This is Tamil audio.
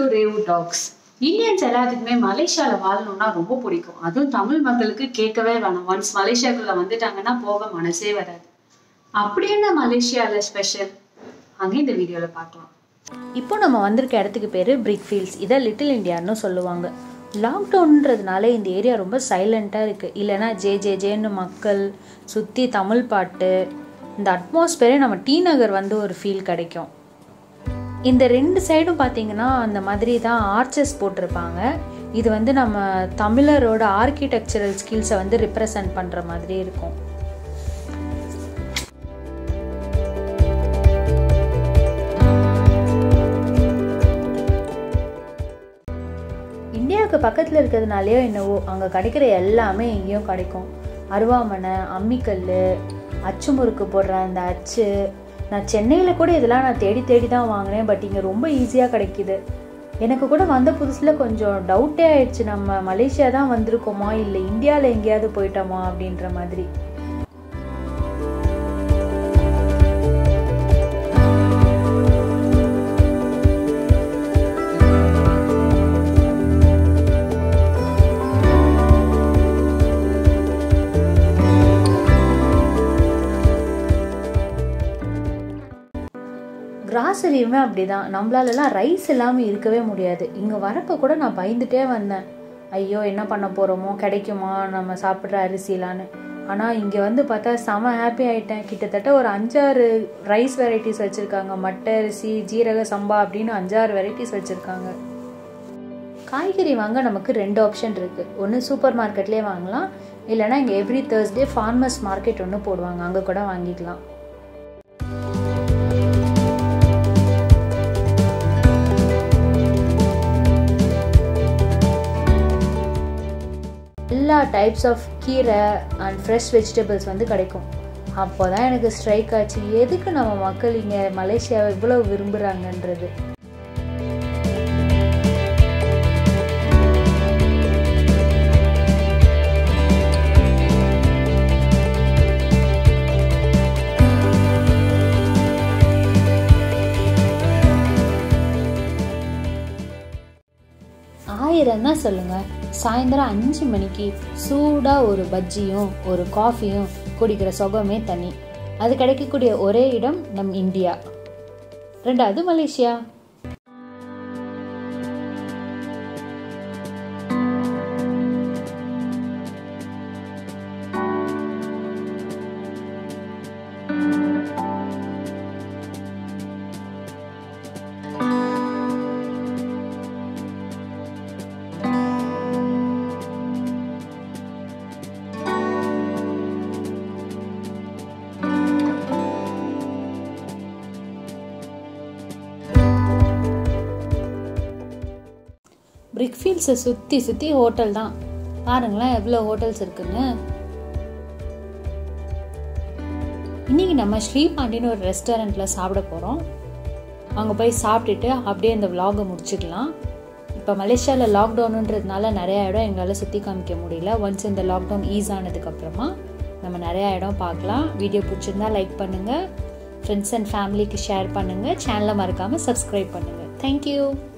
ரேவ் டாக்ஸ் இந்தியன்ஸ் எல்லாத்துக்குமே மலேசியாவில் வாழணும்னா ரொம்ப பிடிக்கும் அதுவும் தமிழ் மக்களுக்கு கேட்கவே வேணாம் ஒன்ஸ் மலேசியாக்குள்ள வந்துட்டாங்கன்னா போக மனசே வராது அப்படி என்ன மலேசியாவில் ஸ்பெஷல் அங்கே இந்த வீடியோவில் பார்க்கலாம் இப்போ நம்ம வந்திருக்க இடத்துக்கு பேர் பிரிக் ஃபீல்ட்ஸ் இதை லிட்டில் இந்தியான்னு சொல்லுவாங்க லாக்டவுன்றதுனால இந்த ஏரியா ரொம்ப சைலண்ட்டாக இருக்குது இல்லைன்னா ஜே ஜே ஜேன்னு மக்கள் சுற்றி தமிழ் பாட்டு இந்த அட்மாஸ்பியரே நம்ம டி நகர் வந்து ஒரு ஃபீல் கிடைக்கும் இந்த ரெண்டு சைடும் பார்த்தீங்கன்னா அந்த மாதிரி தான் ஆர்ச்சஸ் போட்டிருப்பாங்க இது வந்து நம்ம தமிழரோட ஆர்கிடெக்சரல் ஸ்கில்ஸை வந்து ரிப்ரசன்ட் பண்ணுற மாதிரி இருக்கும் இந்தியாவுக்கு பக்கத்தில் இருக்கிறதுனாலையோ என்னவோ அங்கே கிடைக்கிற எல்லாமே இங்கேயும் கிடைக்கும் அருவாமனை அம்மிக்கல் அச்சு முறுக்கு போடுற அந்த அச்சு நான் சென்னையில் கூட இதெல்லாம் நான் தேடி தேடி தான் வாங்கினேன் பட் இங்கே ரொம்ப ஈஸியாக கிடைக்கிது எனக்கு கூட வந்த புதுசில் கொஞ்சம் டவுட்டே ஆயிடுச்சு நம்ம மலேசியா தான் வந்திருக்கோமா இல்லை இந்தியாவில் எங்கேயாவது போயிட்டோமா அப்படின்ற மாதிரி கிராசரியுமே அப்படிதான் நம்மளாலலாம் ரைஸ் இல்லாமல் இருக்கவே முடியாது இங்கே வரப்போ கூட நான் பயந்துட்டே வந்தேன் ஐயோ என்ன பண்ண போகிறோமோ கிடைக்குமா நம்ம சாப்பிட்ற அரிசிலான்னு ஆனால் இங்கே வந்து பார்த்தா செம ஹாப்பி ஆகிட்டேன் கிட்டத்தட்ட ஒரு அஞ்சாறு ரைஸ் வெரைட்டிஸ் வச்சுருக்காங்க மட்டை அரிசி ஜீரக சம்பா அப்படின்னு அஞ்சாறு வெரைட்டிஸ் வச்சுருக்காங்க காய்கறி வாங்க நமக்கு ரெண்டு ஆப்ஷன் இருக்குது ஒன்று சூப்பர் மார்க்கெட்லேயே வாங்கலாம் இல்லைனா இங்கே எவ்ரி தேர்ஸ்டே ஃபார்மர்ஸ் மார்க்கெட் ஒன்று போடுவாங்க அங்கே கூட வாங்கிக்கலாம் எல்லா டைப்ஸ் ஆஃப் கீரை அண்ட் ஃப்ரெஷ் வெஜிடபிள்ஸ் வந்து கிடைக்கும் அப்போ தான் எனக்கு ஸ்ட்ரைக் ஆச்சு எதுக்கு நம்ம மக்கள் இங்கே மலேசியாவை இவ்வளோ விரும்புகிறாங்கன்றது ஆயிரம் தான் சொல்லுங்கள் சாயந்தரம் அஞ்சு மணிக்கு சூடாக ஒரு பஜ்ஜியும் ஒரு காஃபியும் குடிக்கிற சுகமே தனி அது கிடைக்கக்கூடிய ஒரே இடம் நம் இந்தியா ரெண்டாவது மலேசியா பிரிக் ஃபீல்ட்ஸை சுற்றி சுற்றி ஹோட்டல் தான் பாருங்களேன் எவ்வளோ ஹோட்டல்ஸ் இருக்குன்னு இன்னைக்கு நம்ம ஸ்ரீபாண்டின்னு ஒரு ரெஸ்டாரண்ட்டில் சாப்பிட போகிறோம் அங்கே போய் சாப்பிட்டுட்டு அப்படியே இந்த விலாகை முடிச்சுக்கலாம் இப்போ மலேசியாவில் லாக்டவுனுன்றதுனால நிறையா இடம் எங்களால் சுற்றி காமிக்க முடியல ஒன்ஸ் இந்த லாக்டவுன் ஈஸ் ஆனதுக்கப்புறமா நம்ம நிறையா இடம் பார்க்கலாம் வீடியோ பிடிச்சிருந்தா லைக் பண்ணுங்கள் ஃப்ரெண்ட்ஸ் அண்ட் ஃபேமிலிக்கு ஷேர் பண்ணுங்கள் சேனலை மறக்காமல் சப்ஸ்கிரைப் பண்ணுங்கள் தேங்க்யூ